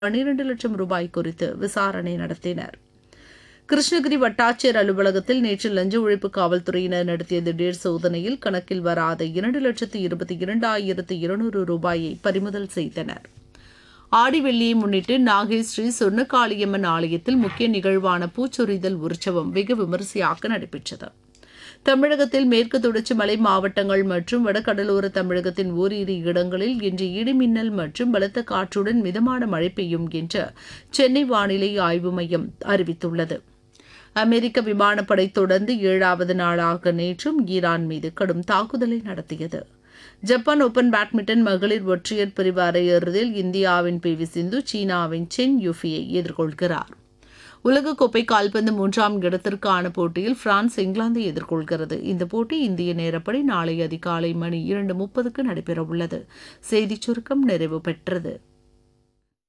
பன்னிரண்டு லட்சம் ரூபாய் குறித்து விசாரணை நடத்தினர் கிருஷ்ணகிரி வட்டாட்சியர் அலுவலகத்தில் நேற்று லஞ்ச ஒழிப்பு காவல்துறையினர் நடத்திய திடீர் சோதனையில் கணக்கில் வராத இரண்டு லட்சத்து இருபத்தி இரண்டாயிரத்து இருநூறு ரூபாயை பறிமுதல் செய்தனர் ஆடி வெள்ளியை முன்னிட்டு நாகை ஸ்ரீ சொர்ணகாளியம்மன் ஆலயத்தில் முக்கிய நிகழ்வான பூச்சொரிதல் உற்சவம் வெகு விமரிசையாக நடைபெற்றது தமிழகத்தில் மேற்கு தொடர்ச்சி மலை மாவட்டங்கள் மற்றும் வடகடலோர தமிழகத்தின் ஓரிரு இடங்களில் இன்று இடிமின்னல் மற்றும் பலத்த காற்றுடன் மிதமான மழை பெய்யும் என்று சென்னை வானிலை ஆய்வு மையம் அறிவித்துள்ளது அமெரிக்க விமானப்படை தொடர்ந்து ஏழாவது நாளாக நேற்றும் ஈரான் மீது கடும் தாக்குதலை நடத்தியது ஜப்பான் ஓபன் பேட்மிண்டன் மகளிர் ஒற்றையர் பிரிவு அரையிறுதியில் இந்தியாவின் பி வி சிந்து சீனாவின் சென் யூஃபியை எதிர்கொள்கிறார் உலகக்கோப்பை கால்பந்து மூன்றாம் இடத்திற்கான போட்டியில் பிரான்ஸ் இங்கிலாந்தை எதிர்கொள்கிறது இந்த போட்டி இந்திய நேரப்படி நாளை அதிகாலை மணி இரண்டு முப்பதுக்கு நடைபெறவுள்ளது செய்திச் சுருக்கம் நிறைவு பெற்றது